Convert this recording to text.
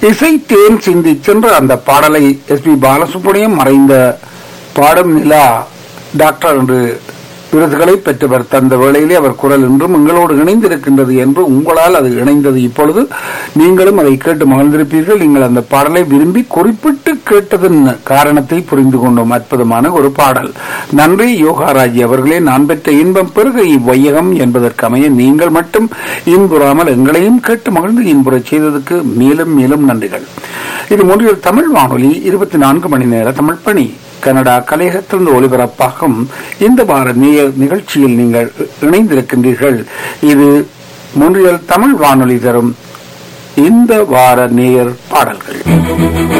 இசை தேன் சிந்தி சென்ற அந்த பாடலை எஸ் பி பாலசுப்ரமணியம் மறைந்த பாடும் நிலா டாக்டர் என்று விருதுகளை பெற்றவர் தந்த வேளையிலே அவர் குரல் இன்றும் எங்களோடு இணைந்திருக்கின்றது என்று உங்களால் அது இணைந்தது இப்பொழுது நீங்களும் அதை கேட்டு மகிழ்ந்திருப்பீர்கள் நீங்கள் அந்த பாடலை விரும்பி குறிப்பிட்டு கேட்டதன் காரணத்தை புரிந்து கொண்டோம் அற்புதமான ஒரு பாடல் நன்றி யோகாராஜி அவர்களே நான் பெற்ற இன்பம் பெருக இவ்வையகம் என்பதற்கமைய நீங்கள் மட்டும் இன்புறாமல் எங்களையும் கேட்டு மகிழ்ந்து இன்புறச் செய்ததற்கு மேலும் மேலும் நன்றிகள் இது மூன்றில் தமிழ் வானொலி இருபத்தி நான்கு மணி நேர தமிழ் பணி கனடா கலையகத்திலிருந்து ஒளிபரப்பாகும் இந்த வார நேயர் நிகழ்ச்சியில் நீங்கள் இணைந்திருக்கின்றீர்கள் இது முன்றியல் தமிழ் வானொலி தரும் இந்த வார நேயர் பாடல்கள்